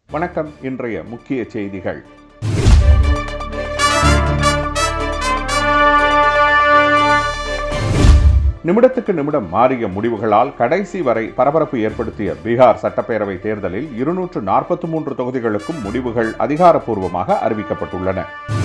வணக்கம் இன்றைய முக்கிய செய்திகள் நிமிடத்துக்கு நிமிடம் மாறிய முடிவுகளால் கடைசி வரை பரபரப்பு ஏற்படுத்திய பீகார் சட்டப்பேரவை தேர்தலில் இருநூற்று நாற்பத்தி மூன்று தொகுதிகளுக்கும் முடிவுகள் அதிகாரப்பூர்வமாக அறிவிக்கப்பட்டுள்ளன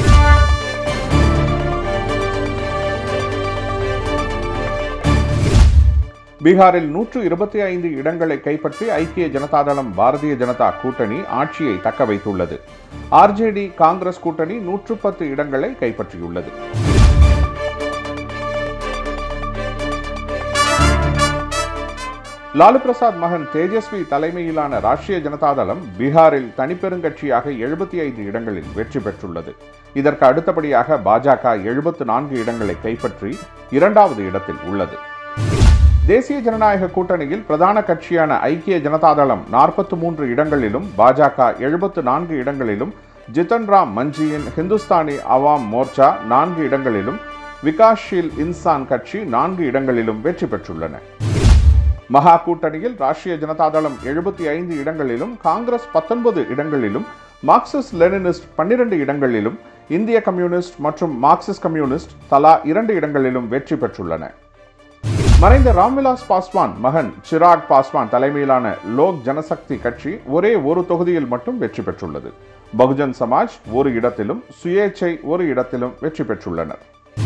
பீகாரில் நூற்று இருபத்தி ஐந்து இடங்களை கைப்பற்றி ஐக்கிய ஜனதாதளம் பாரதிய ஜனதா கூட்டணி ஆட்சியை தக்க வைத்துள்ளது ஆர்ஜேடி காங்கிரஸ் கூட்டணி நூற்று பத்து இடங்களை கைப்பற்றியுள்ளது லாலு பிரசாத் மகன் தேஜஸ்வி தலைமையிலான ராஷ்டிரிய ஜனதாதளம் பீகாரில் தனிப்பெருங்கட்சியாக எழுபத்தி ஐந்து இடங்களில் வெற்றி பெற்றுள்ளது இதற்கு அடுத்தபடியாக பாஜக எழுபத்து நான்கு இடங்களை கைப்பற்றி இரண்டாவது இடத்தில் உள்ளது தேசிய ஜனநாயக கூட்டணியில் பிரதான கட்சியான ஐக்கிய ஜனதாதளம் நாற்பத்தி மூன்று இடங்களிலும் பாஜக எழுபத்து நான்கு இடங்களிலும் ஜிதன் ராம் மஞ்சியின் ஹிந்துஸ்தானி அவாம் மோர்ச்சா நான்கு இடங்களிலும் விகாஷ்ஷீல் இன்சான் கட்சி நான்கு இடங்களிலும் வெற்றி பெற்றுள்ளன மகா கூட்டணியில் ராஷ்டிரிய ஜனதாதளம் எழுபத்தி ஐந்து இடங்களிலும் காங்கிரஸ் பத்தொன்பது இடங்களிலும் மார்க்சிஸ்ட் லெனினிஸ்ட் பன்னிரண்டு இடங்களிலும் இந்திய கம்யூனிஸ்ட் மற்றும் மார்க்சிஸ்ட் கம்யூனிஸ்ட் தலா இரண்டு இடங்களிலும் வெற்றி பெற்றுள்ளன மறைந்த ராம்விலாஸ் பாஸ்வான் மகன் சிராக் பாஸ்வான் தலைமையிலான லோக் ஜனசக்தி கட்சி ஒரே ஒரு தொகுதியில் மட்டும் வெற்றி பெற்றுள்ளது பகுஜன் சமாஜ் ஒரு இடத்திலும் சுயேச்சை ஒரு இடத்திலும் வெற்றி பெற்றுள்ளனர்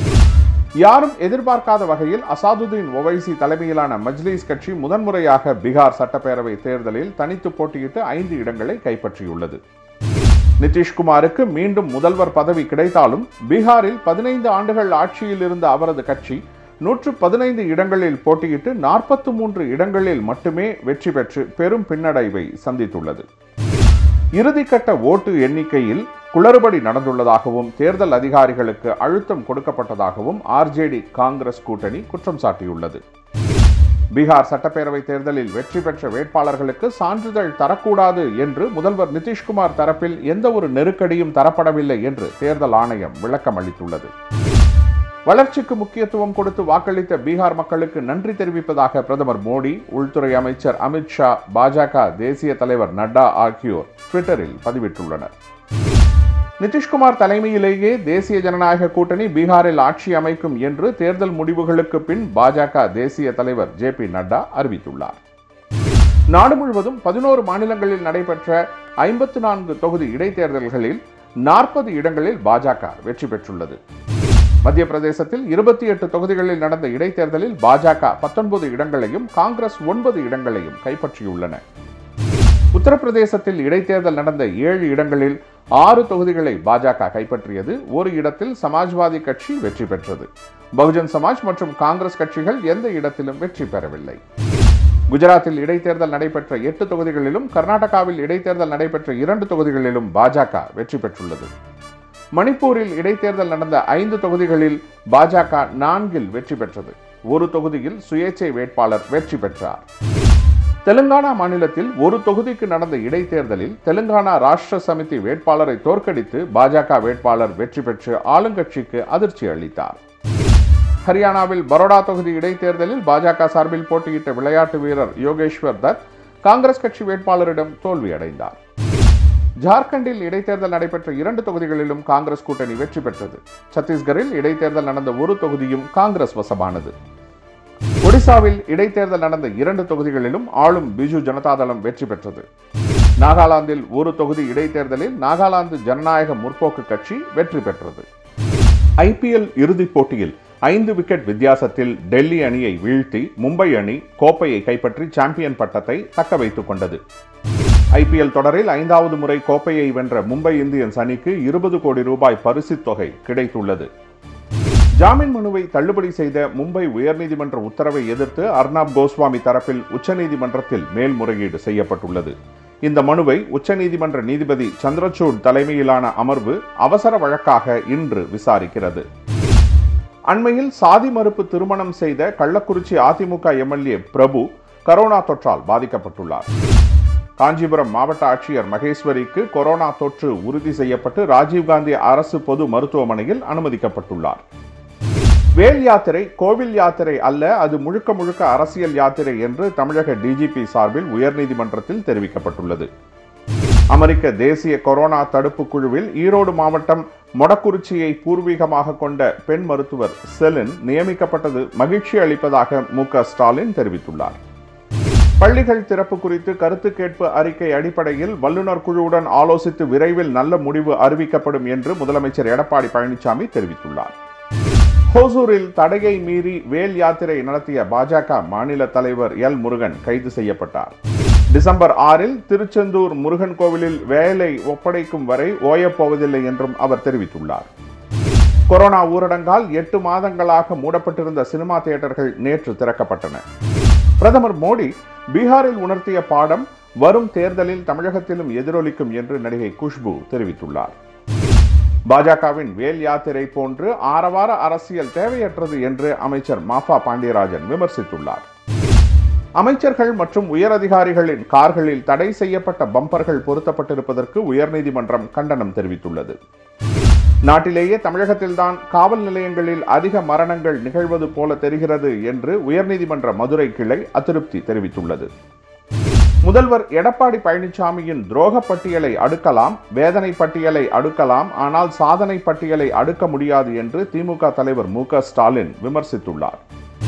யாரும் எதிர்பார்க்காத வகையில் அசாதுதீன் ஒவைசி தலைமையிலான மஜ்லிஸ் கட்சி முதன்முறையாக பீகார் சட்டப்பேரவை தேர்தலில் தனித்து போட்டியிட்டு ஐந்து இடங்களை கைப்பற்றியுள்ளது நிதிஷ்குமாருக்கு மீண்டும் முதல்வர் பதவி கிடைத்தாலும் பீகாரில் பதினைந்து ஆண்டுகள் ஆட்சியில் இருந்த அவரது கட்சி நூற்று பதினைந்து இடங்களில் போட்டியிட்டு நாற்பத்தி மூன்று இடங்களில் மட்டுமே வெற்றி பெற்று பெரும் பின்னடைவை சந்தித்துள்ளது இறுதிக்கட்ட ஓட்டு எண்ணிக்கையில் குளறுபடி நடந்துள்ளதாகவும் தேர்தல் அதிகாரிகளுக்கு அழுத்தம் கொடுக்கப்பட்டதாகவும் ஆர்ஜேடி காங்கிரஸ் கூட்டணி குற்றம் சாட்டியுள்ளது பீகார் சட்டப்பேரவை தேர்தலில் வெற்றி பெற்ற வேட்பாளர்களுக்கு சான்றிதழ் தரக்கூடாது என்று முதல்வர் நிதிஷ்குமார் தரப்பில் எந்த ஒரு நெருக்கடியும் தரப்படவில்லை என்று தேர்தல் ஆணையம் விளக்கம் அளித்துள்ளது வளர்ச்சிக்கு முக்கியத்துவம் கொடுத்து வாக்களித்த பீகார் மக்களுக்கு நன்றி தெரிவிப்பதாக பிரதமர் மோடி உள்துறை அமைச்சர் அமித்ஷா பாஜக தேசிய தலைவர் நட்டா ஆகியோர் ட்விட்டரில் பதிவிட்டுள்ளனர் நிதிஷ்குமார் தலைமையிலேயே தேசிய ஜனநாயக கூட்டணி பீகாரில் ஆட்சி அமைக்கும் என்று தேர்தல் முடிவுகளுக்கு பின் பாஜக தேசிய தலைவர் ஜே பி நட்டா அறிவித்துள்ளார் நாடு முழுவதும் பதினோரு மாநிலங்களில் நடைபெற்ற ஐம்பத்து நான்கு தொகுதி இடைத்தேர்தல்களில் நாற்பது இடங்களில் பாஜக வெற்றி பெற்றுள்ளது மத்திய பிரதேசத்தில் இருபத்தி எட்டு தொகுதிகளில் நடந்த இடைத்தேர்தலில் பாஜக பத்தொன்பது இடங்களையும் காங்கிரஸ் ஒன்பது இடங்களையும் கைப்பற்றியுள்ளன உத்தரப்பிரதேசத்தில் இடைத்தேர்தல் நடந்த ஏழு இடங்களில் ஆறு தொகுதிகளை பாஜக கைப்பற்றியது ஒரு இடத்தில் சமாஜ்வாதி கட்சி வெற்றி பெற்றது பகுஜன் சமாஜ் மற்றும் காங்கிரஸ் கட்சிகள் எந்த இடத்திலும் வெற்றி பெறவில்லை குஜராத்தில் இடைத்தேர்தல் நடைபெற்ற எட்டு தொகுதிகளிலும் கர்நாடகாவில் இடைத்தேர்தல் நடைபெற்ற இரண்டு தொகுதிகளிலும் பாஜக வெற்றி பெற்றுள்ளது மணிப்பூரில் இடைத்தேர்தல் நடந்த ஐந்து தொகுதிகளில் பாஜக நான்கில் வெற்றி பெற்றது ஒரு தொகுதியில் சுயேச்சை வேட்பாளர் வெற்றி பெற்றார் தெலுங்கானா மாநிலத்தில் ஒரு தொகுதிக்கு நடந்த இடைத்தேர்தலில் தெலுங்கானா ராஷ்டிர சமிதி வேட்பாளரை தோற்கடித்து பாஜக வேட்பாளர் வெற்றி பெற்று ஆளுங்கட்சிக்கு அதிர்ச்சி அளித்தார் ஹரியானாவில் பரோடா தொகுதி இடைத்தேர்தலில் பாஜக சார்பில் போட்டியிட்ட விளையாட்டு வீரர் யோகேஸ்வர் தத் காங்கிரஸ் கட்சி வேட்பாளரிடம் தோல்வியடைந்தார் ஜார்க்கண்டில் இடைத்தேர்தல் நடைபெற்ற இரண்டு தொகுதிகளிலும் காங்கிரஸ் கூட்டணி வெற்றி பெற்றது சத்தீஸ்கரில் இடைத்தேர்தல் நடந்த ஒரு தொகுதியும் காங்கிரஸ் வசமானது ஒடிசாவில் இடைத்தேர்தல் நடந்த இரண்டு தொகுதிகளிலும் ஆளும் பிஜு ஜனதாதளம் வெற்றி பெற்றது நாகாலாந்தில் ஒரு தொகுதி இடைத்தேர்தலில் நாகாலாந்து ஜனநாயக முற்போக்கு கட்சி வெற்றி பெற்றது ஐபிஎல் இறுதிப் போட்டியில் ஐந்து விக்கெட் வித்தியாசத்தில் டெல்லி அணியை வீழ்த்தி மும்பை அணி கோப்பையை கைப்பற்றி சாம்பியன் பட்டத்தை தக்க வைத்துக் கொண்டது ஐபிஎல் தொடரில் ஐந்தாவது முறை கோப்பையை வென்ற மும்பை இந்தியன்ஸ் அணிக்கு இருபது கோடி ரூபாய் பரிசுத் தொகை கிடைத்துள்ளது ஜாமீன் மனுவை தள்ளுபடி செய்த மும்பை உயர்நீதிமன்ற உத்தரவை எதிர்த்து அர்னாப் கோஸ்வாமி தரப்பில் உச்சநீதிமன்றத்தில் மேல்முறையீடு செய்யப்பட்டுள்ளது இந்த மனுவை உச்சநீதிமன்ற நீதிபதி சந்திரசூட் தலைமையிலான அமர்வு அவசர வழக்காக இன்று விசாரிக்கிறது அண்மையில் சாதி மறுப்பு திருமணம் செய்த கள்ளக்குறிச்சி அதிமுக எம்எல்ஏ பிரபு கரோனா தொற்றால் பாதிக்கப்பட்டுள்ளார் காஞ்சிபுரம் மாவட்ட ஆட்சியர் மகேஸ்வரிக்கு கொரோனா தொற்று உறுதி செய்யப்பட்டு ராஜீவ்காந்தி அரசு பொது மருத்துவமனையில் அனுமதிக்கப்பட்டுள்ளார் வேல் யாத்திரை கோவில் யாத்திரை அல்ல அது முழுக்க முழுக்க அரசியல் யாத்திரை என்று தமிழக டிஜிபி சார்பில் உயர்நீதிமன்றத்தில் தெரிவிக்கப்பட்டுள்ளது அமெரிக்க தேசிய கொரோனா தடுப்பு குழுவில் ஈரோடு மாவட்டம் மொடக்குறிச்சியை பூர்வீகமாக கொண்ட பெண் மருத்துவர் செலின் நியமிக்கப்பட்டது மகிழ்ச்சி அளிப்பதாக மு க ஸ்டாலின் தெரிவித்துள்ளார் பள்ளிகள் திறப்பு குறித்து கருத்து கேட்பு அறிக்கை அடிப்படையில் வல்லுநர் குழுவுடன் ஆலோசித்து விரைவில் நல்ல முடிவு அறிவிக்கப்படும் என்று முதலமைச்சர் எடப்பாடி பழனிசாமி தெரிவித்துள்ளார் ஹோசூரில் தடையை மீறி வேல் யாத்திரை நடத்திய பாஜக மாநில தலைவர் எல் முருகன் கைது செய்யப்பட்டார் டிசம்பர் ஆறில் திருச்செந்தூர் முருகன் கோவிலில் வேலை ஒப்படைக்கும் வரை ஓயப்போவதில்லை என்றும் அவர் தெரிவித்துள்ளார் கொரோனா ஊரடங்கால் எட்டு மாதங்களாக மூடப்பட்டிருந்த சினிமா தியேட்டர்கள் நேற்று திறக்கப்பட்டன பிரதமர் மோடி பீகாரில் உணர்த்திய பாடம் வரும் தேர்தலில் தமிழகத்திலும் எதிரொலிக்கும் என்று நடிகை குஷ்பு தெரிவித்துள்ளார் பாஜகவின் வேல் யாத்திரை போன்று ஆரவார அரசியல் தேவையற்றது என்று அமைச்சர் மாஃபா பாண்டியராஜன் விமர்சித்துள்ளார் அமைச்சர்கள் மற்றும் உயரதிகாரிகளின் கார்களில் தடை செய்யப்பட்ட பம்பர்கள் பொருத்தப்பட்டிருப்பதற்கு உயர்நீதிமன்றம் கண்டனம் தெரிவித்துள்ளது நாட்டிலேயே தமிழகத்தில்தான் காவல் நிலையங்களில் அதிக மரணங்கள் நிகழ்வது போல தெரிகிறது என்று உயர்நீதிமன்ற மதுரை கிளை அதிருப்தி தெரிவித்துள்ளது முதல்வர் எடப்பாடி பழனிசாமியின் துரோக பட்டியலை அடுக்கலாம் வேதனை பட்டியலை அடுக்கலாம் ஆனால் சாதனை பட்டியலை அடுக்க முடியாது என்று திமுக தலைவர் மு க ஸ்டாலின் விமர்சித்துள்ளார்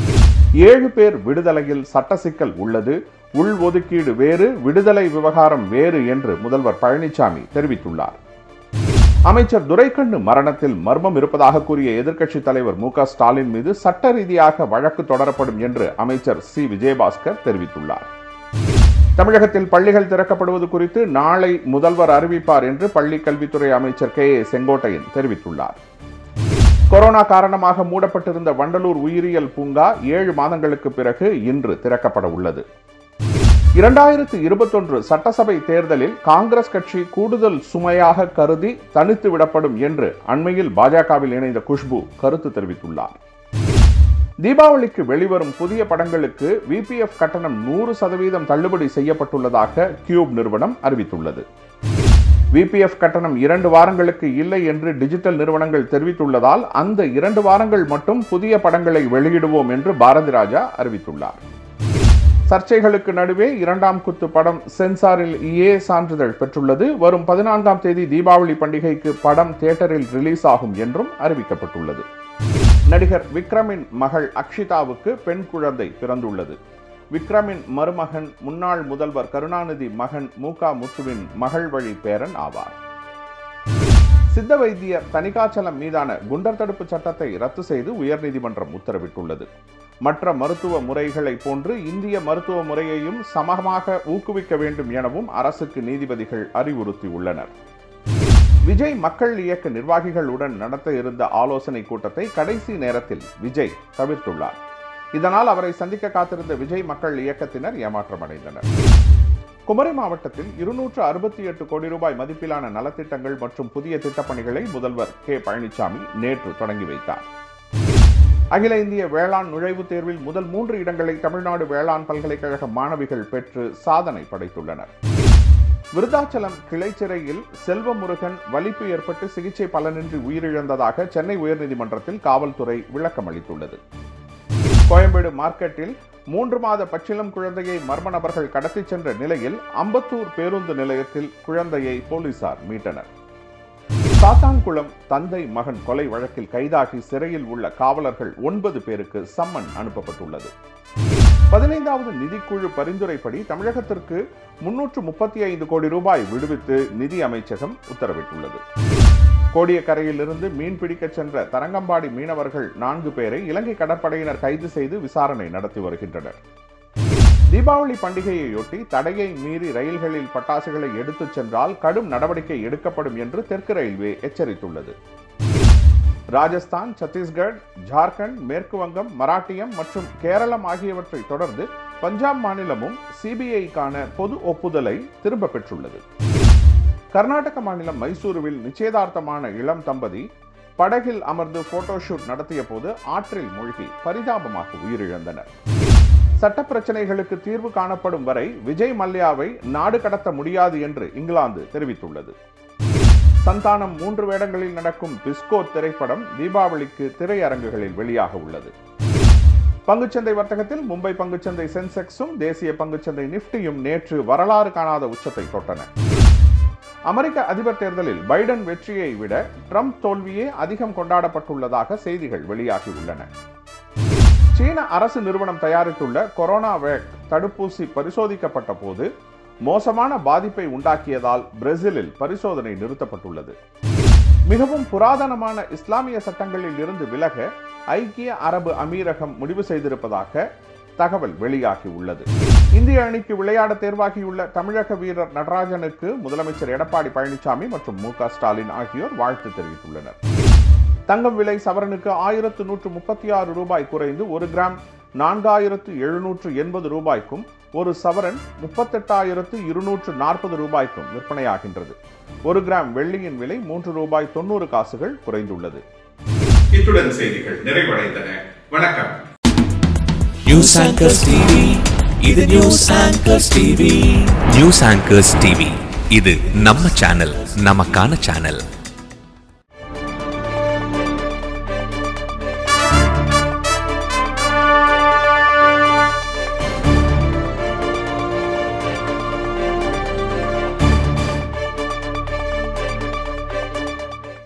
ஏழு பேர் விடுதலையில் சட்ட சிக்கல் உள்ளது உள் ஒதுக்கீடு வேறு விடுதலை விவகாரம் வேறு என்று முதல்வர் பழனிசாமி தெரிவித்துள்ளார் அமைச்சர் துரைக்கண்ணு மரணத்தில் மர்மம் இருப்பதாக கூறிய எதிர்க்கட்சித் தலைவர் மு க ஸ்டாலின் மீது சட்ட ரீதியாக வழக்கு தொடரப்படும் என்று அமைச்சர் சி விஜயபாஸ்கர் தெரிவித்துள்ளார் தமிழகத்தில் பள்ளிகள் திறக்கப்படுவது குறித்து நாளை முதல்வர் அறிவிப்பார் என்று பள்ளி கல்வித்துறை அமைச்சர் கே ஏ செங்கோட்டையன் தெரிவித்துள்ளார் கொரோனா காரணமாக மூடப்பட்டிருந்த வண்டலூர் உயிரியல் பூங்கா ஏழு மாதங்களுக்கு பிறகு இன்று திறக்கப்பட உள்ளது இரண்டாயிரத்து இருபத்தொன்று சட்டசபை தேர்தலில் காங்கிரஸ் கட்சி கூடுதல் சுமையாக கருதி தனித்து விடப்படும் என்று அண்மையில் பாஜகவில் இணைந்த குஷ்பு கருத்து தெரிவித்துள்ளார் தீபாவளிக்கு வெளிவரும் புதிய படங்களுக்கு விபிஎஃப் கட்டணம் நூறு சதவீதம் தள்ளுபடி செய்யப்பட்டுள்ளதாக கியூப் நிறுவனம் அறிவித்துள்ளது விபிஎஃப் கட்டணம் இரண்டு வாரங்களுக்கு இல்லை என்று டிஜிட்டல் நிறுவனங்கள் தெரிவித்துள்ளதால் அந்த இரண்டு வாரங்கள் மட்டும் புதிய படங்களை வெளியிடுவோம் என்று பாரதி ராஜா அறிவித்துள்ளார் சர்ச்சைகளுக்கு நடுவே இரண்டாம் குத்து படம் சென்சாரில் ஏ சான்றிதழ் பெற்றுள்ளது வரும் பதினான்காம் தேதி தீபாவளி பண்டிகைக்கு படம் தியேட்டரில் ரிலீஸ் ஆகும் என்றும் அறிவிக்கப்பட்டுள்ளது நடிகர் விக்ரமின் மகள் அக்ஷிதாவுக்கு பெண் குழந்தை பிறந்துள்ளது விக்ரமின் மருமகன் முன்னாள் முதல்வர் கருணாநிதி மகன் மூகா முத்துவின் மகள் வழி பேரன் ஆவார் சித்த வைத்தியர் தணிகாச்சலம் மீதான குண்டர் தடுப்பு சட்டத்தை ரத்து செய்து உயர்நீதிமன்றம் உத்தரவிட்டுள்ளது மற்ற மருத்துவ முறைகளை போன்று இந்திய மருத்துவ முறையையும் சமமாக ஊக்குவிக்க வேண்டும் எனவும் அரசுக்கு நீதிபதிகள் அறிவுறுத்தியுள்ளனர் விஜய் மக்கள் இயக்க நிர்வாகிகளுடன் நடத்த இருந்த ஆலோசனை கூட்டத்தை கடைசி நேரத்தில் விஜய் தவிர்த்துள்ளார் இதனால் அவரை சந்திக்க காத்திருந்த விஜய் மக்கள் இயக்கத்தினர் ஏமாற்றமடைந்தனர் குமரி மாவட்டத்தில் இருநூற்று அறுபத்தி எட்டு கோடி ரூபாய் மதிப்பிலான நலத்திட்டங்கள் மற்றும் புதிய திட்டப்பணிகளை முதல்வர் கே பழனிசாமி நேற்று தொடங்கி வைத்தார் அகில இந்திய வேளாண் நுழைவுத் தேர்வில் முதல் மூன்று இடங்களை தமிழ்நாடு வேளாண் பல்கலைக்கழக மாணவிகள் பெற்று சாதனை படைத்துள்ளனர் விருதாச்சலம் கிளைச்சிறையில் செல்வமுருகன் வலிப்பு ஏற்பட்டு சிகிச்சை பலனின்றி உயிரிழந்ததாக சென்னை உயர்நீதிமன்றத்தில் காவல்துறை விளக்கம் அளித்துள்ளது கோயம்பேடு மார்க்கெட்டில் மூன்று மாத பச்சிளம் குழந்தையை மர்ம நபர்கள் கடத்திச் சென்ற நிலையில் அம்பத்தூர் பேருந்து நிலையத்தில் குழந்தையை போலீசார் மீட்டனர் சாத்தான்குளம் தந்தை மகன் கொலை வழக்கில் கைதாகி சிறையில் உள்ள காவலர்கள் ஒன்பது பேருக்கு சம்மன் அனுப்பப்பட்டுள்ளது பதினைந்தாவது நிதிக்குழு பரிந்துரைப்படி தமிழகத்திற்கு முன்னூற்று முப்பத்தி ஐந்து கோடி ரூபாய் விடுவித்து நிதி அமைச்சகம் உத்தரவிட்டுள்ளது கோடியக்கரையிலிருந்து மீன் பிடிக்கச் சென்ற தரங்கம்பாடி மீனவர்கள் நான்கு பேரை இலங்கை கடற்படையினர் கைது செய்து விசாரணை நடத்தி வருகின்றனர் தீபாவளி பண்டிகையையொட்டி தடையை மீறி ரயில்களில் பட்டாசுகளை எடுத்துச் சென்றால் கடும் நடவடிக்கை எடுக்கப்படும் என்று தெற்கு ரயில்வே எச்சரித்துள்ளது ராஜஸ்தான் சத்தீஸ்கர் ஜார்க்கண்ட் மேற்கு வங்கம் மராட்டியம் மற்றும் கேரளம் ஆகியவற்றை தொடர்ந்து பஞ்சாப் மாநிலமும் சிபிஐக்கான பொது ஒப்புதலை திரும்ப பெற்றுள்ளது கர்நாடக மாநிலம் மைசூருவில் நிச்சயதார்த்தமான இளம் தம்பதி படகில் அமர்ந்து போட்டோஷூட் நடத்திய போது ஆற்றில் மூழ்கி பரிதாபமாக உயிரிழந்தனர் சட்ட பிரச்சனைகளுக்கு தீர்வு காணப்படும் வரை விஜய் மல்லையாவை நாடு கடத்த முடியாது என்று இங்கிலாந்து தெரிவித்துள்ளது சந்தானம் மூன்று வேடங்களில் நடக்கும் பிஸ்கோ திரைப்படம் தீபாவளிக்கு திரையரங்குகளில் வெளியாக உள்ளது பங்குச்சந்தை வர்த்தகத்தில் மும்பை பங்குச்சந்தை சென்செக்ஸும் தேசிய பங்குச்சந்தை நிப்டியும் நேற்று வரலாறு காணாத உச்சத்தை தொட்டன அமெரிக்க அதிபர் தேர்தலில் பைடன் வெற்றியை விட ட்ரம்ப் தோல்வியே அதிகம் கொண்டாடப்பட்டுள்ளதாக செய்திகள் வெளியாகியுள்ளன சீன அரசு நிறுவனம் தயாரித்துள்ள கொரோனா வேக் தடுப்பூசி பரிசோதிக்கப்பட்ட போது மோசமான பாதிப்பை உண்டாக்கியதால் பிரேசிலில் பரிசோதனை நிறுத்தப்பட்டுள்ளது மிகவும் புராதனமான இஸ்லாமிய சட்டங்களில் இருந்து விலக ஐக்கிய அரபு அமீரகம் முடிவு செய்திருப்பதாக தகவல் வெளியாகியுள்ளது இந்திய அணிக்கு விளையாட தேர்வாகியுள்ள தமிழக வீரர் நடராஜனுக்கு முதலமைச்சர் எடப்பாடி பழனிசாமி மற்றும் மு ஸ்டாலின் ஆகியோர் வாழ்த்து தெரிவித்துள்ளனர் தங்கம் விலை சவரனுக்கு ஆயிரத்து நூற்று முப்பத்தி ஆறு ரூபாய் குறைந்து ஒரு கிராம் நான்காயிரத்து எழுநூற்று எண்பது ரூபாய்க்கும் ஒரு சவரன் முப்பத்தெட்டாயிரத்து இருநூற்று நாற்பது ரூபாய்க்கும் விற்பனையாகின்றது ஒரு கிராம் வெள்ளியின் விலை மூன்று ரூபாய் தொண்ணூறு காசுகள் குறைந்துள்ளது இத்துடன் செய்திகள் நிறைவடைந்தன வணக்கம் நியூஸ் ஆங்கர்ஸ் டிவி இது news anchors TV news anchors TV இது நம்ம சேனல் நமக்கான சேனல்